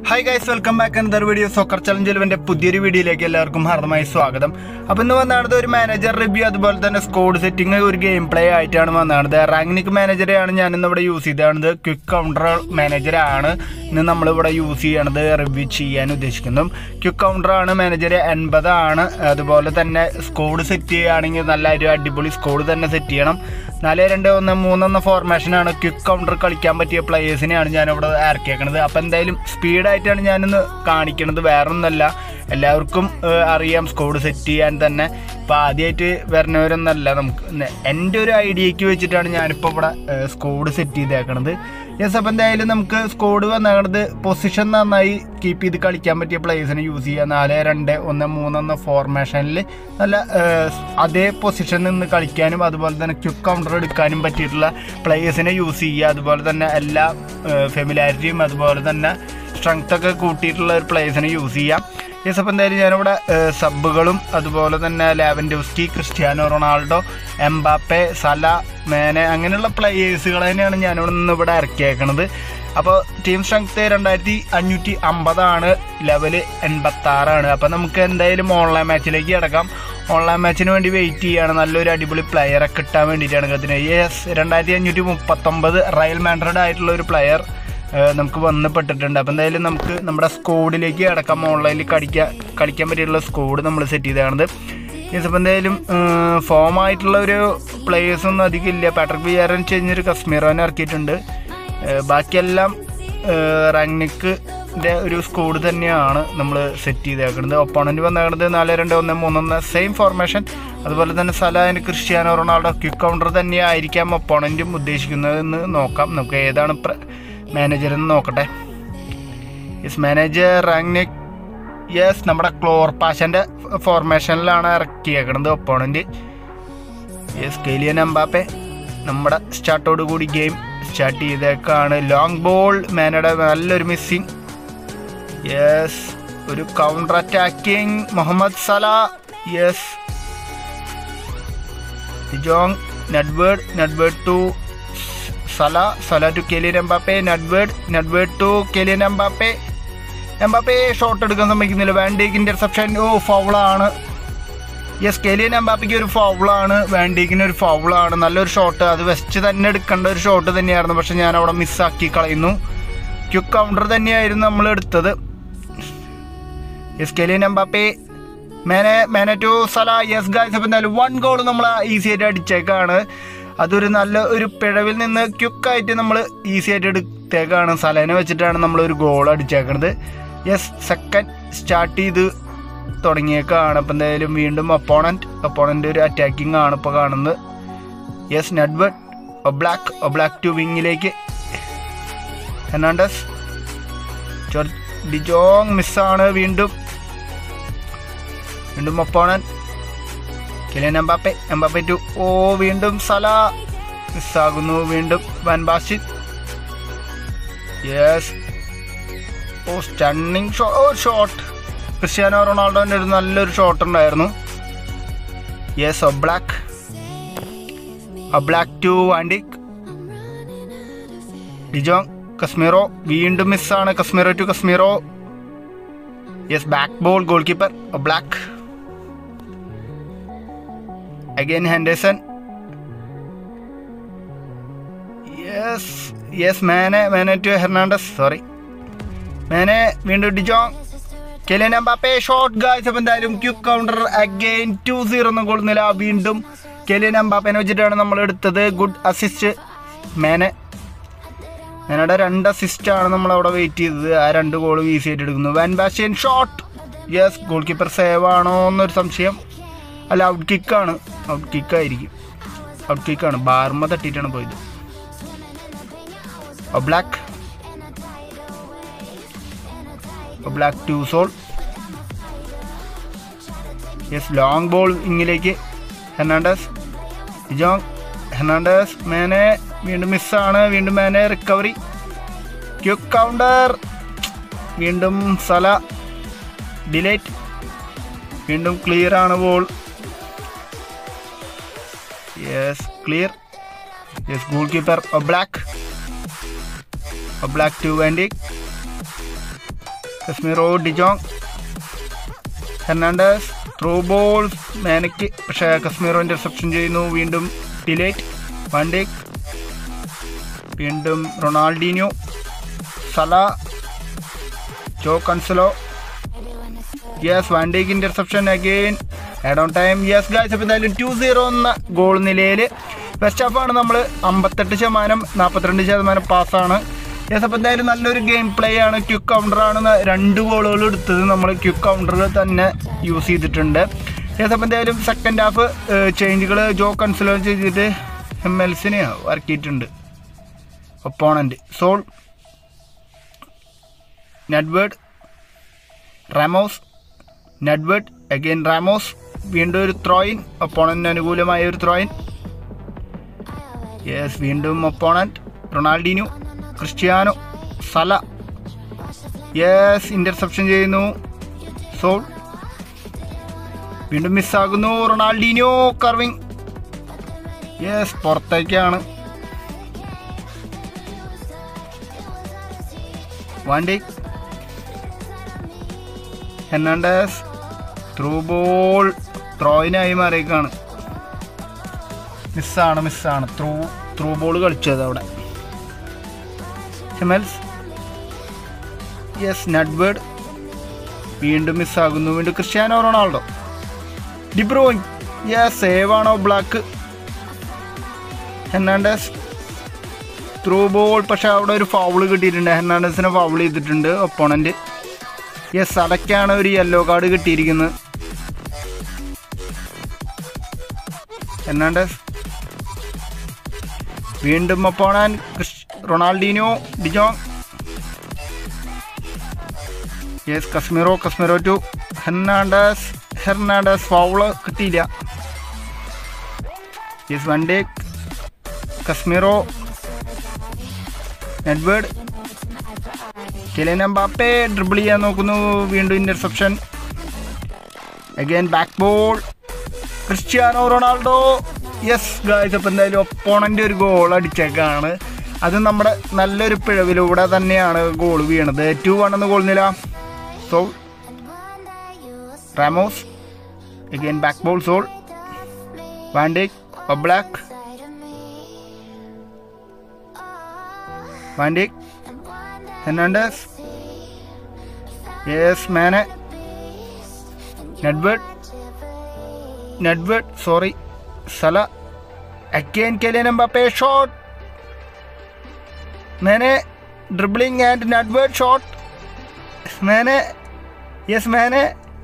hi guys welcome back another video soccer challenge ഇലവൻ്റെ പുതിയൊരു വീഡിയോയിലേക്ക് എല്ലാവർക്കും ഹാർദമായി സ്വാഗതം അപ്പോൾ ഇന്ന് വന്നാണത് ഒരു മാനേജർ റിവ്യൂ അതുപോലെ തന്നെ സ്കോഡ് സെറ്റിംഗ് ഒരു ഗെയിം പ്ലേ ആയിട്ടാണ് വന്നത് റാങ്നിക് മാനേജറെയാണ് ഞാൻ ഇന്ന് ഇവിടെ യൂസ് ചെയ്തത് ക്വിക്ക് കൗണ്ടർ മാനേജറാണ് ഇന്ന് നമ്മളിവിടെ യൂസ് ചെയ്യണത് റിവ്യൂ ചെയ്യാൻ ഉദ്ദേശിക്കുന്നു ക്വിക്ക് കൗണ്ടറാണ് മാനേജർ എൺപതാണ് അതുപോലെ തന്നെ സ്കോഡ് സെറ്റ് ചെയ്യുകയാണെങ്കിൽ നല്ല ഒരു അടിപൊളി സ്കോഡ് തന്നെ സെറ്റ് ചെയ്യണം നാല് രണ്ട് ഒന്ന് മൂന്നെന്ന ഫോർമേഷനാണ് ക്വിക്ക് കൗണ്ടർ കളിക്കാൻ പറ്റിയ പ്ലേയേഴ്സിനെയാണ് ഞാനിവിടെ ഇറക്കിയേക്കണത് അപ്പോൾ എന്തായാലും സ്പീഡായിട്ടാണ് ഞാനിന്ന് കാണിക്കണത് വേറെ ഒന്നല്ല എല്ലാവർക്കും ഏഹ്, അറിയാം സ്കോഡ് സെറ്റ് ചെയ്യാൻ തന്നെ ഇപ്പോൾ ആദ്യമായിട്ട് വരുന്നവരൊന്നല്ല നമുക്ക് ന- എൻ്റെ ഒരു ഐഡിയക്ക് വെച്ചിട്ടാണ് ഞാനിപ്പോൾ ഇവിടെ സ്കോഡ് സെറ്റ് ചെയ്തേക്കണത് യെസ് അപ്പോൾ എന്തായാലും നമുക്ക് സ്കോഡ് വന്നേക്കണത് പൊസിഷൻ നന്നായി കീപ്പ് ചെയ്ത് കളിക്കാൻ പറ്റിയ പ്ലേയേഴ്സിനെ യൂസ് ചെയ്യുക നാല് രണ്ട് ഒന്ന് മൂന്നെന്ന ഫോർമേഷനിൽ നല്ല ഏഹ്, അതേ പൊസിഷനിൽ നിന്ന് കളിക്കാനും അതുപോലെ തന്നെ ക്വിക്ക് കൗണ്ടർ എടുക്കാനും പറ്റിയിട്ടുള്ള പ്ലേയേഴ്സിനെ യൂസ് ചെയ്യുക അതുപോലെ തന്നെ എല്ലാ ഫെമിലാരിറ്റിയും അതുപോലെ തന്നെ സ്ട്രെങ്ത് ഒക്കെ കൂട്ടിയിട്ടുള്ള ഒരു പ്ലേയേഴ്സിനെ യൂസ് ചെയ്യാം യെസ് അപ്പോൾ എന്തായാലും ഞാനിവിടെ ഏഹ്, സബ്ബുകളും അതുപോലെ തന്നെ Lewandowski Cristiano Ronaldo Mbappe Salah Mane അങ്ങനെയുള്ള പ്ലേയേഴ്സുകൾ തന്നെയാണ് ഞാനിവിടെ നിന്ന് ഇവിടെ ഇറക്കിയേക്കണത് അപ്പോൾ ടീം സ്ട്രെങ്ത് രണ്ടായിരത്തി അഞ്ഞൂറ്റി അമ്പതാണ് ലെവല് എൺപത്തി ആറാണ് അപ്പോൾ നമുക്ക് എന്തായാലും ഓൺലൈൻ മാച്ചിലേക്ക് കിടക്കാം ഓൺലൈൻ മാച്ചിന് വേണ്ടി വെയിറ്റ് ചെയ്യാണ് നല്ലൊരു അടിപൊളി പ്ലെയറെ കിട്ടാൻ വേണ്ടിയിട്ടാണ് അതിന് യെസ് രണ്ടായിരത്തി അഞ്ഞൂറ്റി മുപ്പത്തൊമ്പത് റയൽ മാൻഡ്രഡ് ആയിട്ടുള്ള ഒരു പ്ലെയർ നമുക്ക് വന്നപ്പെട്ടിട്ടുണ്ട് അപ്പോൾ എന്തായാലും നമുക്ക് നമ്മുടെ സ്കോഡിലേക്ക് കിടക്കാം ഓൺലൈനിൽ കളിക്കാൻ കളിക്കാൻ പറ്റിയിട്ടുള്ള സ്കോഡ് നമ്മൾ സെറ്റ് ചെയ്തതാണത് യെസ് അപ്പോൾ എന്തായാലും ഫോം ആയിട്ടുള്ള ഒരു പ്ലേയേഴ്സ് ഒന്നും അധികം ഇല്ല പാട്രിക് വിയാരൻ ചെഞ്ഞൊരു കശ്മീറോനെ ഇറക്കിയിട്ടുണ്ട് ഏഹ് ബാക്കിയെല്ലാം റാങ്നിക്കിൻ്റെ ഒരു സ്കോഡ് തന്നെയാണ് നമ്മൾ സെറ്റ് ചെയ്തേക്കുന്നത് ഒപ്പോണൻറ്റ് വന്നേക്കുന്നത് നാല് രണ്ട് ഒന്ന് മൂന്നൊന്ന് സെയിം ഫോർമേഷൻ അതുപോലെ തന്നെ സലാഹിന് ക്രിസ്ത്യാനോ റൊണാൾഡോ ക്വിക്ക് കൗണ്ടർ തന്നെയായിരിക്കാം ഒപ്പോണൻറ്റും ഉദ്ദേശിക്കുന്നതെന്ന് നോക്കാം നമുക്ക് ഏതാണ് മാനേജർ എന്ന് നോക്കട്ടെ യെസ് മാനേജർ റാങ്നിക് യെസ് നമ്മുടെ ക്ലോർ പാഷൻ്റെ ഫോർമേഷനിലാണ് ഇറക്കിയേക്കണത് ഒപ്പോണൻറ്റ് യെസ് കെലിയൻ എംബാപ്പെ നമ്മുടെ സ്റ്റാർട്ടോട് കൂടി ഗെയിം സ്റ്റാർട്ട് ചെയ്തേക്കാണ് ലോങ് ബോൾ മാനയുടെ നല്ലൊരു മിസ്സിങ് യെസ് ഒരു counter attacking Mohamed Salah yes Jong Nedved Nedved to Salah Salah to Kylian Mbappe Nedved Nedved to Kylian Mbappe Mbappe shot എടുക്കാൻ സമ്മതിക്കുന്നില്ല Van Dijk interception oh ഫൗളാണ് യെസ് കെലിയൻ എംബാപ്പയ്ക്ക് ഒരു ഫൗളാണ് വാൻഡേക്കിന് ഒരു ഫൗളാണ് നല്ലൊരു ഷോട്ട് അത് വെസ്റ്റ് തന്നെ എടുക്കേണ്ട ഒരു ഷോട്ട് തന്നെയായിരുന്നു പക്ഷെ ഞാൻ അവിടെ മിസ്സാക്കി കളയുന്നു ക്യുക്ക് കൗണ്ടർ തന്നെയായിരുന്നു നമ്മൾ എടുത്തത് yes Kylian Mbappe Mane Mane to Salah yes guys അപ്പം എന്തായാലും വൺ ഗോൾ നമ്മൾ ഈസി ആയിട്ട് അടിച്ചേക്കാണ് അതൊരു നല്ല ഒരു പിഴവിൽ നിന്ന് ക്യുക്കായിട്ട് നമ്മൾ ഈസി ആയിട്ട് എടുത്തേക്കാണ് സലേനെ വെച്ചിട്ടാണ് നമ്മൾ ഒരു ഗോൾ അടിച്ചേക്കണത് യെസ് സെക്കൻഡ് സ്റ്റാർട്ട് ചെയ്ത് തുടങ്ങിയേക്കാണ് അപ്പം എന്തായാലും വീണ്ടും ഒപ്പോണൻറ്റ് ഒപ്പോണൻ്റ് ഒരു അറ്റാക്കിംഗ് ആണ് ഇപ്പോൾ കാണുന്നത് yes Nedved Oblak Oblak to വിങ്ങിലേക്ക് ഹെർണാണ്ടസ് ചൊർ- ഡിജോങ് മിസ്സാണ് വീണ്ടും വീണ്ടും opponent Kylian Mbappe Mbappe to oh വീണ്ടും സല മിസ്സാകുന്നു വീണ്ടും Van Basten yes oh stunning show oh shot Cristiano റൊണാൾഡോൻ്റെ ഒരു നല്ലൊരു ഷോട്ട് ഉണ്ടായിരുന്നു yes Oblak Oblak to Van Dijk De Jong Casemiro വീണ്ടും മിസ്സാണ് Casemiro to Casemiro yes back ball goalkeeper Oblak again Henderson yes yes Mane Mane to Hernandez sorry Mane വീണ്ടും de Jong Kylian Mbappe shot guys അപ്പം എന്തായാലും quick counter again two zero ഒന്നും കൊള്ളുന്നില്ല വീണ്ടും Kylian എംബാപ്പനെ വെച്ചിട്ടാണ് നമ്മൾ എടുത്തത് ഗുഡ് അസിസ്റ്റ് മേനെ മേനയുടെ രണ്ട് അസിസ്റ്റ് ആണ് നമ്മൾ അവിടെ വെയിറ്റ് ചെയ്തത് ആ രണ്ട് ഗോൾ ഈസി ആയിട്ട് എടുക്കുന്നു Van Basten shot yes goalkeeper save ആണോ എന്നൊരു സംശയം അല്ല ഔട്ട് കിക്കാണ് ഔട്ട് കിക്കായിരിക്കും ഔട്ട് കിക്കാണ് ബാർമ തട്ടിയിട്ടാണ് പോയത് Oblak Oblak to Saul yes long ball ഇങ്ങിലേക്ക് ഹെർണാണ്ടസ് ജോങ് ഹെർണാണ്ടസ് മേനെ വീണ്ടും മിസ്സാണ് വീണ്ടും മേനെ റിക്കവറി ക്യുക്ക് കൗണ്ടർ വീണ്ടും സല ഡിലേറ്റ് വീണ്ടും ക്ലിയർ ആണ് ball yes clear yes goalkeeper Oblak Oblak to Van Dijk Casemiro De Jong Hernandez through ball മാനയ്ക്ക് പക്ഷേ Casemiro interception ചെയ്യുന്നു വീണ്ടും ഡിലേറ്റ് വണ്ടേക്ക് വീണ്ടും Ronaldinho Salah Joao Cancelo yes Van Dijk interception again add on time yes guys അപ്പോൾ എന്തായാലും two zero എന്ന goal നിലയിൽ first ഹാഫാണ് നമ്മൾ അമ്പത്തെട്ട് ശതമാനം നാൽപ്പത്തിരണ്ട് ശതമാനം പാസ്സാണ് യെസ് അപ്പോൾ എന്തായാലും നല്ലൊരു ഗെയിം പ്ലേ ആണ് ക്യുക്ക് കൗണ്ടറാണ് ന- രണ്ട് ഗോളുകൾ എടുത്തത് നമ്മൾ ക്യുക്ക് കൗണ്ടർ തന്നെ യൂസ് ചെയ്തിട്ടുണ്ട് യെസ് അപ്പോൾ എന്തായാലും സെക്കൻഡ് ഹാഫ് ചേഞ്ചുകൾ ജോ കൺസിലർ ചെയ്തിട്ട് എം എൽസിനെ ഇറക്കിയിട്ടുണ്ട് opponent Saul Nedved Ramos Nedved again Ramos വീണ്ടും ഒരു ത്രോയിൻ ഒപ്പോണൻറ്റിന് അനുകൂലമായ ഒരു ത്രോയിൻ യെസ് വീണ്ടും opponent Ronaldinho Cristiano Salah yes interception ചെയ്യുന്നു സോൾ വീണ്ടും മിസ്സാകുന്നു റൊണാൾഡീനോ കർവിങ് യെസ് പുറത്തേക്കാണ് വാണ്ടി ഹെർണാണ്ടസ് ത്രൂ ബോൾ ത്രോയിനായി മാറിയേക്കാണ് മിസ്സാണ് മിസ്സാണ് ത്രൂ ത്രൂ ബോൾ കളിച്ചത് അവിടെ ഹെമൽസ് യെസ് നഡ്വേർഡ് വീണ്ടും മിസ്സാകുന്നു വീണ്ടും Cristiano Ronaldo De Bruyne yes save ആണോ ബ്ലാക്ക് ഹെർണാണ്ടസ് ത്രൂ ബോൾ പക്ഷെ അവിടെ ഒരു ഫൗള് കിട്ടിയിട്ടുണ്ട് ഹെർണാണ്ടസിനെ ഫൗൾ ചെയ്തിട്ടുണ്ട് ഒപ്പോണൻറ്റ് യെസ് അടയ്ക്കാണ് ഒരു യെല്ലോ കാർഡ് കിട്ടിയിരിക്കുന്നത് ഹെർണാണ്ടസ് വീണ്ടും opponent Ronaldinho De Jong yes Casemiro Casemiro to Hernandez Hernandez foul കിട്ടിയില്ല യെസ് വൺ ഡേ കശ്മീറോ എഡ്വേർഡ് കിലിയൻ എംബാപ്പെ ഡ്രിബിൾ ചെയ്യാൻ നോക്കുന്നു വീണ്ടും interception again back ball Cristiano Ronaldo yes guys അപ്പം എന്തായാലും ഒപ്പോണൻ്റ് ഒരു ഗോൾ അടിച്ചേക്കാണ് അത് നമ്മുടെ നല്ലൊരു പിഴവിലൂടെ തന്നെയാണ് ഗോൾ വീണത് ടു വൺ എന്ന് ഗോൾ നില so Ramos again back ball Saul Van Dijk Oblak Van Dijk Hernandez yes Mane Nedved Nedved sorry Salah again Kylian Mbappe shot Mane dribbling and Nedved shot Mane yes Mane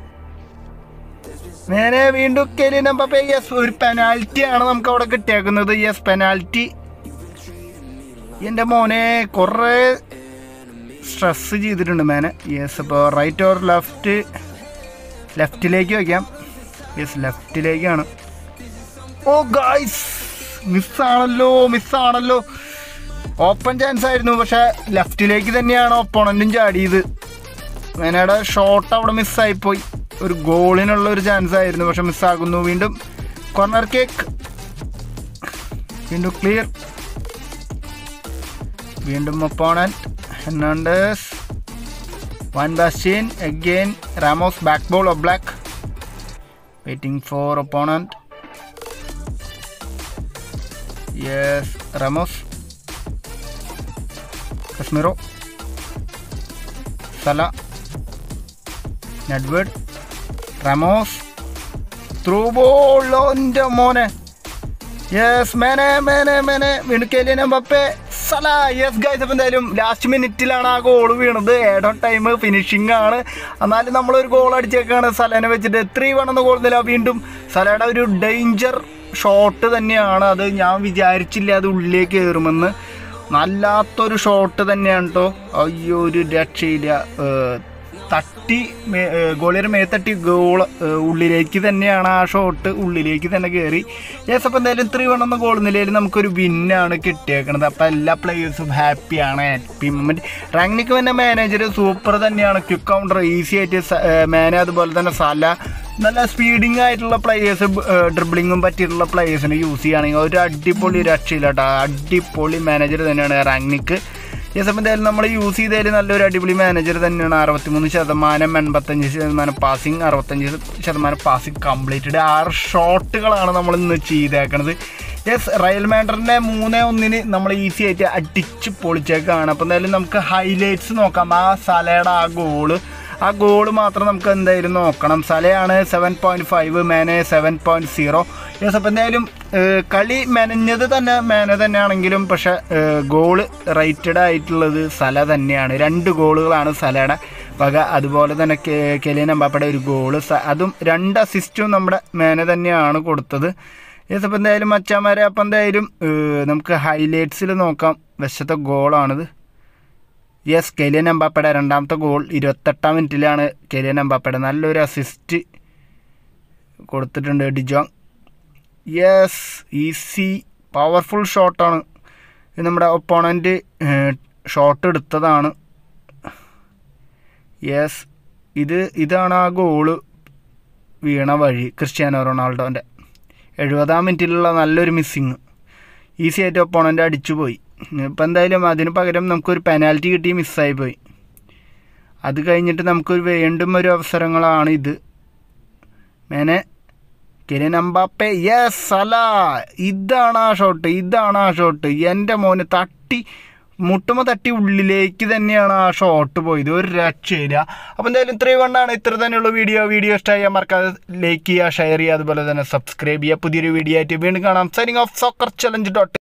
Mane വീണ്ടും Kylian Mbappe yes ഒരു penalty ആണ് നമുക്ക് അവിടെ കിട്ടിയേക്കുന്നത് yes penalty എൻ്റെ മോനെ കുറേ stress ചെയ്തിട്ടുണ്ട് മേനെ യെസ് അപ്പോൾ റൈറ്റ് ഓർ ലെഫ്റ്റ് ലെഫ്റ്റിലേക്ക് വയ്ക്കാം യെസ് ലെഫ്റ്റിലേക്കാണ് ഓ ഗായ്സ് മിസ്സാണല്ലോ മിസ്സാണല്ലോ ഓപ്പൺ ചാൻസ് ആയിരുന്നു പക്ഷെ ലെഫ്റ്റിലേക്ക് തന്നെയാണ് ഒപ്പോണൻറ്റും ചാടിയത് മേനയുടെ ഷോട്ട് അവിടെ മിസ്സായിപ്പോയി ഒരു ഗോളിനുള്ള ഒരു ചാൻസ് ആയിരുന്നു പക്ഷെ മിസ്സാകുന്നു വീണ്ടും കോർണർ കേക്ക് വീണ്ടും ക്ലിയർ വീണ്ടും opponent Hernandez one Bastian again Ramos back ball Oblak waiting for opponent yes Ramos Casemiro Salah Nedved Ramos through ball എൻ്റെ മോനെ യെസ് മേനെ മേനെ മേനെ വീണ്ടും Kylian Mbappe Salah yes guys അപ്പം എന്തായാലും last മിനിറ്റിലാണ് ആ goal വീണത് add on time finishing ആണ് എന്നാലും നമ്മളൊരു ഗോൾ അടിച്ചേക്കാണ് സലേനെ വെച്ചിട്ട് ത്രീ വേണമെന്ന് ഗോൾ നില വീണ്ടും സലയുടെ ഒരു ഡേഞ്ചർ ഷോട്ട് തന്നെയാണ് അത് ഞാൻ വിചാരിച്ചില്ല അത് ഉള്ളിലേക്ക് കയറുമെന്ന് നല്ലാത്തൊരു ഷോട്ട് തന്നെയാണ് കേട്ടോ അയ്യോ ഒരു രക്ഷയില്ല ഏർ, തട്ടി മേ- ഏർ, ഗോളിയുടെ മേത്തട്ടി ഗോൾ ഉള്ളിലേക്ക് തന്നെയാണ് ആ ഷോട്ട് ഉള്ളിലേക്ക് തന്നെ കയറി യെസ് അപ്പോൾ എന്തായാലും ത്രീ വൺ എന്ന ഗോൾ നിലയിൽ നമുക്കൊരു വിന്നാണ് കിട്ടിയേക്കണത് അപ്പോൾ എല്ലാ പ്ലേയേഴ്സും ഹാപ്പിയാണ് ഹാപ്പി മൊമെൻറ്റ് റാങ്നിക്ക് തന്നെ മാനേജർ സൂപ്പർ തന്നെയാണ് ക്വിക്ക് കൗണ്ടർ ഈസി ആയിട്ട് മാന അതുപോലെ തന്നെ സല നല്ല സ്പീഡിങ് ആയിട്ടുള്ള പ്ലേയേഴ്സ് ഡ്രിബിളിങ്ങും പറ്റിയിട്ടുള്ള പ്ലേയേഴ്സിനെ യൂസ് ചെയ്യുകയാണെങ്കിൽ ഒരു അടിപൊളി രക്ഷയില്ല കേട്ടോ അടിപൊളി മാനേജർ തന്നെയാണ് റാങ്നിക്ക് ഈ സമയത്ത് എന്തായാലും നമ്മൾ യൂസ് ചെയ്തതിൽ നല്ലൊരു അടിപൊളി മാനേജർ തന്നെയാണ് അറുപത്തിമൂന്ന് ശതമാനം എൺപത്തഞ്ച് ശതമാനം പാസിങ് അറുപത്തഞ്ച് ശതമാനം പാസിങ് കംപ്ലീറ്റഡ് ആറ് ഷോട്ടുകളാണ് നമ്മൾ ഇന്ന് ചെയ്തേക്കണത് യെസ് റയൽ മാൻഡറിൻ്റെ മൂന്ന് ഒന്നിന് നമ്മൾ ഈസി ആയിട്ട് അടിച്ച് പൊളിച്ചേക്കാണ് അപ്പോൾ എന്തായാലും നമുക്ക് ഹൈലൈറ്റ്സ് നോക്കാം ആ സലയുടെ ആ ഗോള് ആ ഗോള് മാത്രം നമുക്ക് എന്തായാലും നോക്കണം സലയാണ് seven point five Mane seven point zero yes അപ്പോൾ എന്തായാലും ഏഹ്, കളി മെനഞ്ഞത് തന്നെ മേന തന്നെയാണെങ്കിലും പക്ഷേ ഗോള് റേറ്റഡ് ആയിട്ടുള്ളത് സല തന്നെയാണ് രണ്ട് ഗോളുകളാണ് സലയുടെ വക അതുപോലെ തന്നെ കെ- കെലിയൻ എംബാപ്പയുടെ ഒരു ഗോള് സ- അതും രണ്ട് അസിസ്റ്റും നമ്മുടെ മേന തന്നെയാണ് കൊടുത്തത് യെസ് അപ്പോൾ എന്തായാലും മച്ചാമാരെ അപ്പോൾ എന്തായാലും ഏഹ്, നമുക്ക് ഹൈലൈറ്റ്സിൽ നോക്കാം വശത്തെ ഗോളാണിത് യെസ് കെലിയൻ എംബാപ്പയുടെ രണ്ടാമത്തെ ഗോൾ ഇരുപത്തെട്ടാം മിനിറ്റിലാണ് കെലിയൻ എംബാപ്പയുടെ നല്ലൊരു അസിസ്റ്റ് കൊടുത്തിട്ടുണ്ട് ഡിജോങ് യെസ് ഈസി പവർഫുൾ ഷോട്ടാണ് ഇത് നമ്മുടെ ഒപ്പോണൻറ്റ് ഷോട്ട് എടുത്തതാണ് യെസ് ഇത് ഇതാണ് ആ ഗോള് വീണ വഴി ക്രിസ്ത്യാനോ റൊണാൾഡോൻ്റെ എഴുപതാം മിനിറ്റിലുള്ള നല്ലൊരു മിസ്സിങ് ഈസി ആയിട്ട് ഒപ്പോണൻ്റ് അടിച്ചു പോയി ഇപ്പം എന്തായാലും അതിന് പകരം നമുക്കൊരു പെനാൽറ്റി കിട്ടി മിസ്സായി പോയി അത് കഴിഞ്ഞിട്ട് നമുക്കൊരു വീണ്ടും ഒരു അവസരങ്ങളാണ് ഇത് മേനെ കിരൺ അമ്പാപ്പെ യെസ് അല ഇതാണ് ആ ഷോട്ട് ഇതാണ് ആ ഷോട്ട് എൻ്റെ മോന് തട്ടി മുട്ടുമ തട്ടി ഉള്ളിലേക്ക് തന്നെയാണ് ആ ഷോട്ട് പോയത് ഒരു രക്ഷയില്ല അപ്പോൾ എന്തായാലും ഇത്രയും കൊണ്ടാണ് ഇത്ര തന്നെയുള്ള വീഡിയോ വീഡിയോ ഇഷ്ടമായ മറക്കാതെ ലൈക്ക് ചെയ്യുക ഷെയർ ചെയ്യുക അതുപോലെ തന്നെ സബ്സ്ക്രൈബ് ചെയ്യുക പുതിയൊരു വീഡിയോ ആയിട്ട് വീണ്ടും കാണാം signing off soccer challenge dot